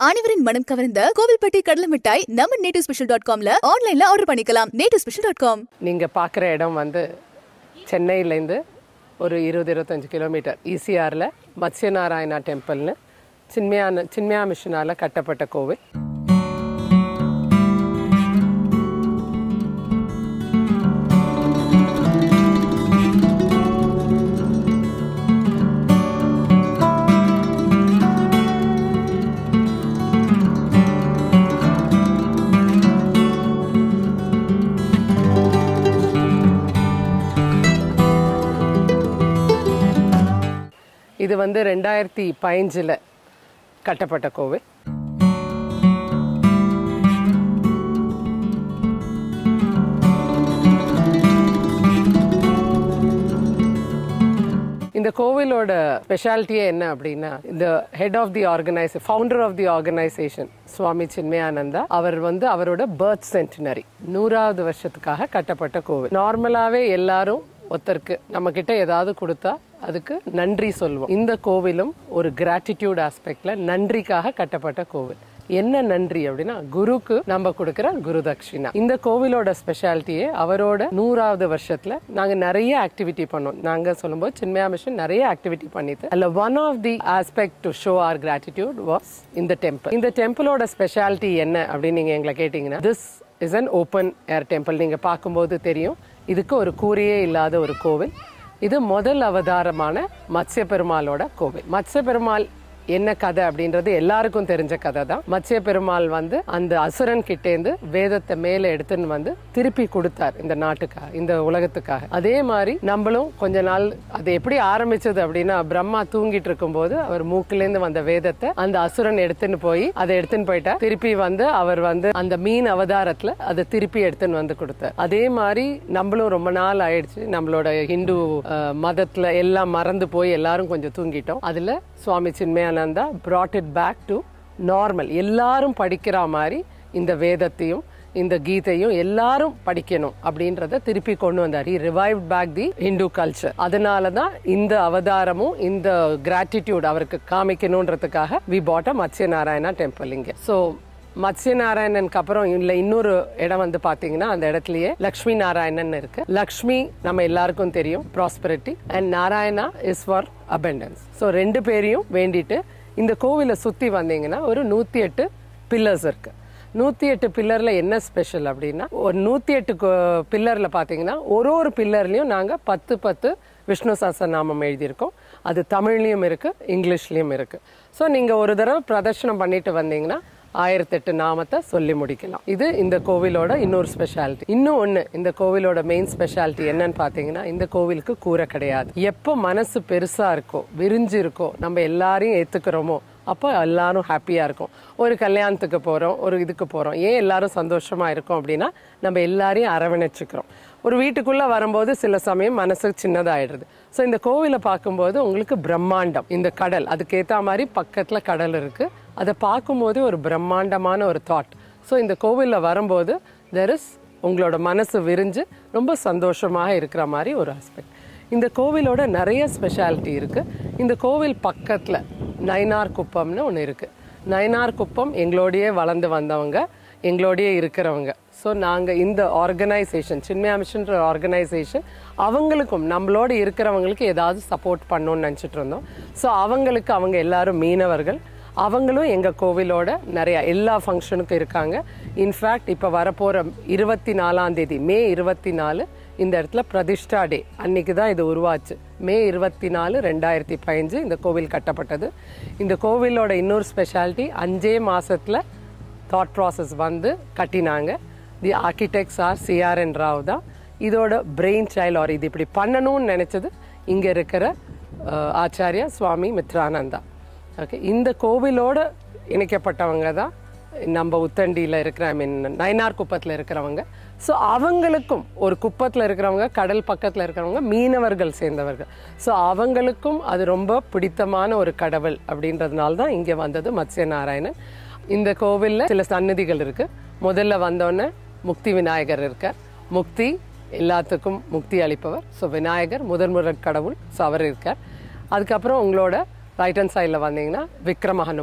அனைவரின் மனம் கவர்ந்த கோவில்பட்டி கடலை மிட்டாய் நம்ம நேட்டிவ் ஸ்பெஷல் டாட் காம்ல ஆன்லைன்ல ஆர்டர் பண்ணிக்கலாம் நேட்டிவ் ஸ்பெஷல் டாட் காம் நீங்கள் பார்க்குற இடம் வந்து சென்னையிலேருந்து ஒரு இருபது இருபத்தஞ்சு கிலோமீட்டர் ஈசிஆரில் மத்ஸ்யநாராயணா டெம்பிள்னு சின்மயான சின்மயா மிஷனால் கட்டப்பட்ட கோவில் இது வந்து ரெண்டாயிரத்தி பதினஞ்சில் கட்டப்பட்ட கோவில் இந்த கோவிலோட ஸ்பெஷாலிட்டியே என்ன அப்படின்னா இந்த head of the organise founder of the organisation Swami Chinmayananda அவர் வந்து அவரோட பர்த் சென்டினரி நூறாவது வருஷத்துக்காக கட்டப்பட்ட கோவில் நார்மலாவே எல்லாரும் ஒருத்தருக்கு நம்ம கிட்ட ஏதாவது கொடுத்தா அதுக்கு நன்றி சொல்வோம் இந்த கோவிலும் ஒரு கிராட்டிடியூட் ஆஸ்பெக்ட்ல நன்றிக்காக கட்டப்பட்ட கோவில் என்ன நன்றி அப்படின்னா குருக்கு நம்ம கொடுக்கிற குரு தட்சிணா இந்த கோவிலோட ஸ்பெஷாலிட்டியே அவரோட நூறாவது வருஷத்துல நாங்க நிறைய ஆக்டிவிட்டி பண்ணோம் நாங்க சொல்லும்போது சின்மயா மிஷன் நிறைய ஆக்டிவிட்டி பண்ணிட்டு அதுல one of the aspect to show our gratitude was இந்த டெம்பிள் இந்த டெம்பிளோட ஸ்பெஷாலிட்டி என்ன அப்படின்னு நீங்க எங்களை கேட்டீங்கன்னா this is an open air temple நீங்க பார்க்கும்போது தெரியும் இதுக்கு ஒரு கூரையே இல்லாத ஒரு கோவில் இது முதல் அவதாரமான மத்ஸ்ய பெருமாளோட கோவில் மத்ஸ்ய பெருமாள் என்ன கதை அப்படின்றது எல்லாருக்கும் தெரிஞ்ச கதை தான் மத்ஸ்ய பெருமாள் வந்து அந்த அசுரன் கிட்டேந்து வேதத்தை மேல எடுத்துன்னு வந்து திருப்பி கொடுத்தார் இந்த நாட்டுக்காக இந்த உலகத்துக்காக அதே மாதிரி நம்மளும் கொஞ்ச நாள் அது எப்படி ஆரம்பிச்சது அப்படின்னா பிரம்மா தூங்கிட்டு இருக்கும்போது அவர் மூக்கிலேருந்து வந்த வேதத்தை அந்த அசுரன் எடுத்துன்னு போய் அதை எடுத்துன்னு போயிட்டா திருப்பி வந்து அவர் வந்து அந்த மீன் அவதாரத்துல அதை திருப்பி எடுத்துன்னு வந்து கொடுத்தார் அதே மாதிரி நம்மளும் ரொம்ப நாள் ஆயிடுச்சு நம்மளோட ஹிந்து அஹ், மதத்துல எல்லாம் மறந்து போய் எல்லாரும் கொஞ்சம் தூங்கிட்டோம் அதுல Swami Chinmayananda brought it back to normal எல்லாரும் படிக்கிற மாதிரி இந்த வேதத்தையும் இந்த கீதையும் எல்லாரும் படிக்கணும் அப்படின்றத திருப்பி கொண்டு வந்தார் he revived back the Hindu culture அதனால தான் இந்த அவதாரமும் இந்த கிராட்டிடியூட் அவருக்கு காமிக்கணுன்றதுக்காக we bought a Matsya Narayana temple இங்க ஸோ மத்ஸ்ய நாராயணனுக்கு அப்புறம் இல்ல இன்னொரு இடம் வந்து பாத்தீங்கன்னா அந்த இடத்துலயே லக்ஷ்மி நாராயணன் இருக்கு லக்ஷ்மி நம்ம எல்லாருக்கும் தெரியும் prosperity and Narayana is for abundance so ரெண்டு பேரையும் வேண்டிட்டு இந்த கோவிலை சுத்தி வந்தீங்கன்னா ஒரு நூத்தி எட்டு பில்லர்ஸ் இருக்கு நூத்தி எட்டு பில்லர்ல என்ன ஸ்பெஷல் அப்படின்னா ஒரு நூத்தி எட்டு பில்லர்ல பாத்தீங்கன்னா ஒரு ஒரு பில்லர்லயும் நாங்க பத்து பத்து விஷ்ணு சஹஸ்ரநாமம் எழுதியிருக்கோம் அது தமிழ்லயும் இருக்கு இங்கிலீஷ்லயும் இருக்கு ஸோ நீங்க ஒரு தடவை பிரதர்ஷனம் பண்ணிட்டு வந்தீங்கன்னா ஆயிரத்தெட்டு நாமத்தை சொல்லி முடிக்கலாம் இது இந்த கோவிலோட இன்னொரு ஸ்பெஷாலிட்டி இன்னும் ஒண்ணு இந்த கோவிலோட மெயின் ஸ்பெஷாலிட்டி என்னன்னு பாத்தீங்கன்னா இந்த கோவிலுக்கு கூரை கிடையாது எப்போ மனசு பெருசா இருக்கோ விரிஞ்சு இருக்கோ நம்ம எல்லாரையும் ஏத்துக்கிறோமோ அப்போ எல்லாரும் ஹாப்பியா இருக்கும் ஒரு கல்யாணத்துக்கு போறோம் ஒரு இதுக்கு போறோம் ஏன் எல்லாரும் சந்தோஷமா இருக்கோம் அப்படின்னா நம்ம எல்லாரையும் அரவணைச்சுக்கிறோம் ஒரு வீட்டுக்குள்ள வரும்போது சில சமயம் மனசு சின்னதாயிடுது ஸோ இந்த கோவிலை பார்க்கும்போது உங்களுக்கு பிரம்மாண்டம் இந்த கடல் அதுக்கேற்ற மாதிரி பக்கத்துல கடல் இருக்கு அதை பார்க்கும்போது ஒரு பிரம்மாண்டமான ஒரு தாட் ஸோ இந்த கோவிலில் வரும்போது தெர் இஸ் உங்களோட மனசு விரிஞ்சு ரொம்ப சந்தோஷமாக இருக்கிற மாதிரி ஒரு ஆஸ்பெக்ட் இந்த கோவிலோட நிறைய ஸ்பெஷாலிட்டி இருக்கு இந்த கோவில் பக்கத்துல நயினார் குப்பம்னு ஒன்று இருக்கு நயினார் குப்பம் எங்களோடயே வளர்ந்து வந்தவங்க எங்களோடயே இருக்கிறவங்க ஸோ நாங்கள் இந்த ஆர்கனைசேஷன் சின்மயா மிஷன்ற ஆர்கனைசேஷன் அவங்களுக்கும் நம்மளோட இருக்கிறவங்களுக்கு ஏதாவது சப்போர்ட் பண்ணணும்னு நினச்சிட்டு இருந்தோம் ஸோ அவங்களுக்கு அவங்க எல்லாரும் மீனவர்கள் அவங்களும் எங்கள் கோவிலோட நிறைய எல்லா ஃபங்க்ஷனுக்கும் இருக்காங்க இன்ஃபேக்ட் இப்போ வரப்போகிற இருபத்தி நாலாம் தேதி மே இருபத்தி நாலு இந்த இடத்துல பிரதிஷ்டா டே அன்னைக்கு தான் இது உருவாச்சு மே இருபத்தி நாலு ரெண்டாயிரத்தி பதினஞ்சு இந்த கோவில் கட்டப்பட்டது இந்த கோவிலோட இன்னொரு ஸ்பெஷாலிட்டி அஞ்சே மாசத்துல தாட் ப்ராசஸ் வந்து கட்டினாங்க the architects are CRN Rao தான் இதோட பிரெயின் சைல்ட் ஆர் இது இப்படி பண்ணணும்னு நினைச்சது இங்க இருக்கிற அஹ், ஆச்சாரியா சுவாமி மித்ரானந்தா ஓகே இந்த கோவிலோட இணைக்கப்பட்டவங்க தான் நம்ம உத்தண்டியில் இருக்கிற ஐ மீன் நயனார் குப்பத்தில் இருக்கிறவங்க ஸோ அவங்களுக்கும் ஒரு குப்பத்தில் இருக்கிறவங்க கடல் பக்கத்தில் இருக்கிறவங்க மீனவர்கள் சேர்ந்தவர்கள் ஸோ அவங்களுக்கும் அது ரொம்ப பிடித்தமான ஒரு கடவுள் அப்படின்றதுனால தான் இங்கே வந்தது மத்ஸ்ய நாராயணன் இந்த கோவிலில் சில சன்னதிகள் இருக்கு முதல்ல வந்தோடனே முக்தி விநாயகர் இருக்கார் முக்தி எல்லாத்துக்கும் முக்தி அளிப்பவர் ஸோ விநாயகர் முதல் முதற் கடவுள் ஸோ அவர் இருக்கார் அதுக்கப்புறம் உங்களோட ரைட் ஹேண்ட் சைடில் வந்தீங்கன்னா விக்ரம ஹனுமான்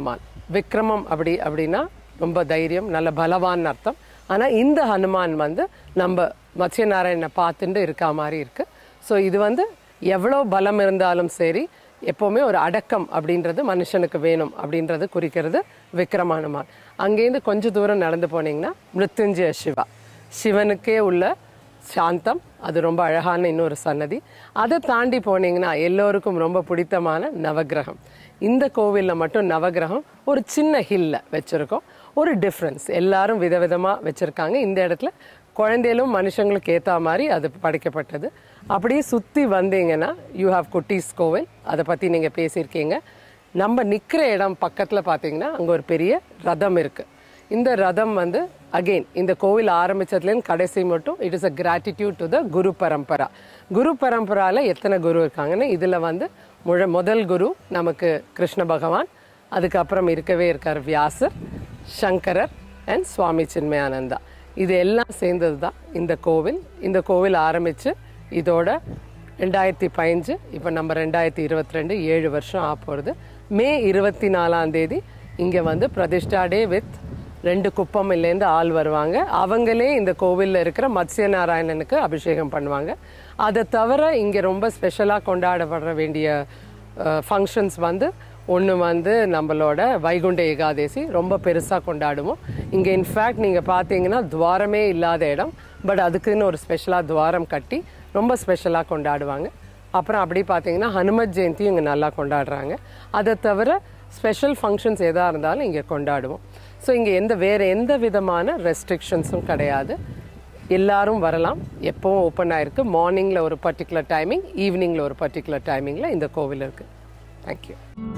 விக்ரமம் அப்படி அப்படின்னா ரொம்ப தைரியம் நல்ல பலவான் அர்த்தம் ஆனால் இந்த ஹனுமான் வந்து நம்ம மத்ஸ்யநாராயணனை பார்த்துட்டு இருக்கா மாதிரி இருக்கு ஸோ இது வந்து எவ்வளோ பலம் இருந்தாலும் சரி எப்போவுமே ஒரு அடக்கம் அப்படின்றது மனுஷனுக்கு வேணும் அப்படின்றது குறிக்கிறது விக்ரம ஹனுமான் அங்கேருந்து கொஞ்ச தூரம் நடந்து போனீங்கன்னா மிருத்யுஞ்சய சிவா சிவனுக்கே உள்ள சாந்தம் அது ரொம்ப அழகான இன்னொரு சன்னதி அதை தாண்டி போனீங்கன்னா எல்லோருக்கும் ரொம்ப பிடித்தமான நவக்கிரகம் இந்த கோவிலில் மட்டும் நவக்கிரகம் ஒரு சின்ன ஹில்ல வச்சிருக்கோம் ஒரு டிஃப்ரென்ஸ் எல்லாரும் விதவிதமாக வச்சிருக்காங்க இந்த இடத்துல குழந்தைகளும் மனுஷங்களுக்கு ஏற்ற மாதிரி அது படைக்கப்பட்டது அப்படியே சுற்றி வந்தீங்கன்னா யூ ஹாவ் குட்டீஸ் கோவில் அதை பற்றி நீங்கள் பேசியிருக்கீங்க நம்ம நிற்கிற இடம் பக்கத்தில் பார்த்தீங்கன்னா அங்கே ஒரு பெரிய ரதம் இருக்குது இந்த ரதம் வந்து அகெயின் இந்த கோவில் ஆரம்பிச்சதுலேருந்து கடைசி மட்டும் it is a gratitude to the guru parampara குரு பரம்பரால எத்தனை குரு இருக்காங்கன்னா இதில் வந்து முழ முதல் குரு நமக்கு கிருஷ்ண பகவான் அதுக்கப்புறம் இருக்கவே இருக்கார் வியாசர் சங்கரர் அண்ட் சுவாமி சின்மயானந்தா இது எல்லாம் சேர்ந்தது தான் இந்த கோவில் இந்த கோவில் ஆரம்பித்து இதோட ரெண்டாயிரத்தி பதினஞ்சு இப்போ நம்ம ரெண்டாயிரத்தி இருபத்தி ரெண்டு ஏழு வருஷம் ஆக போகிறது மே இருபத்தி நாலாம் தேதி இங்கே வந்து பிரதிஷ்டா டே வித் ரெண்டு குப்பமில்லேருந்து ஆள் வருவாங்க அவங்களே இந்த கோவிலில் இருக்கிற மத்ஸ்ய நாராயணனுக்கு அபிஷேகம் பண்ணுவாங்க அதை தவிர இங்கே ரொம்ப ஸ்பெஷலாக கொண்டாடப்பட வேண்டிய ஃபங்க்ஷன்ஸ் வந்து ஒன்று வந்து நம்மளோட வைகுண்ட ஏகாதசி ரொம்ப பெருசாக கொண்டாடுவோம் இங்கே இன்ஃபேக்ட் நீங்கள் பார்த்தீங்கன்னா துவாரமே இல்லாத இடம் பட் அதுக்குன்னு ஒரு ஸ்பெஷலாக துவாரம் கட்டி ரொம்ப ஸ்பெஷலாக கொண்டாடுவாங்க அப்புறம் அப்படி பார்த்தீங்கன்னா ஹனுமத் ஜெயந்தியும் இங்கே நல்லா கொண்டாடுறாங்க அதை தவிர ஸ்பெஷல் ஃபங்க்ஷன்ஸ் எதாக இருந்தாலும் இங்கே கொண்டாடுவோம் ஸோ இங்கே எந்த வேறு எந்த விதமான ரெஸ்ட்ரிக்ஷன்ஸும் கிடையாது எல்லாரும் வரலாம் எப்பவும் ஓப்பன் ஆயிருக்கு மார்னிங்கில் ஒரு பர்டிகுலர் டைமிங் ஈவினிங்கில் ஒரு பர்டிகுலர் டைமிங்கில் இந்த கோவில் இருக்குது தேங்க்யூ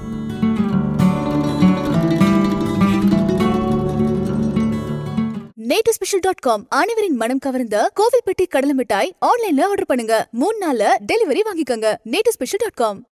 நேட்டு ஸ்பெஷல் டாட் காம் அனைவரின் மனம் கவர்ந்த கோவில்பட்டி கடலை மிட்டாய் ஆன்லைன்ல ஆர்டர் பண்ணுங்க மூணு நாள்ல டெலிவரி வாங்கிக்கோங்க நேட்டு ஸ்பெஷல் டாட் காம்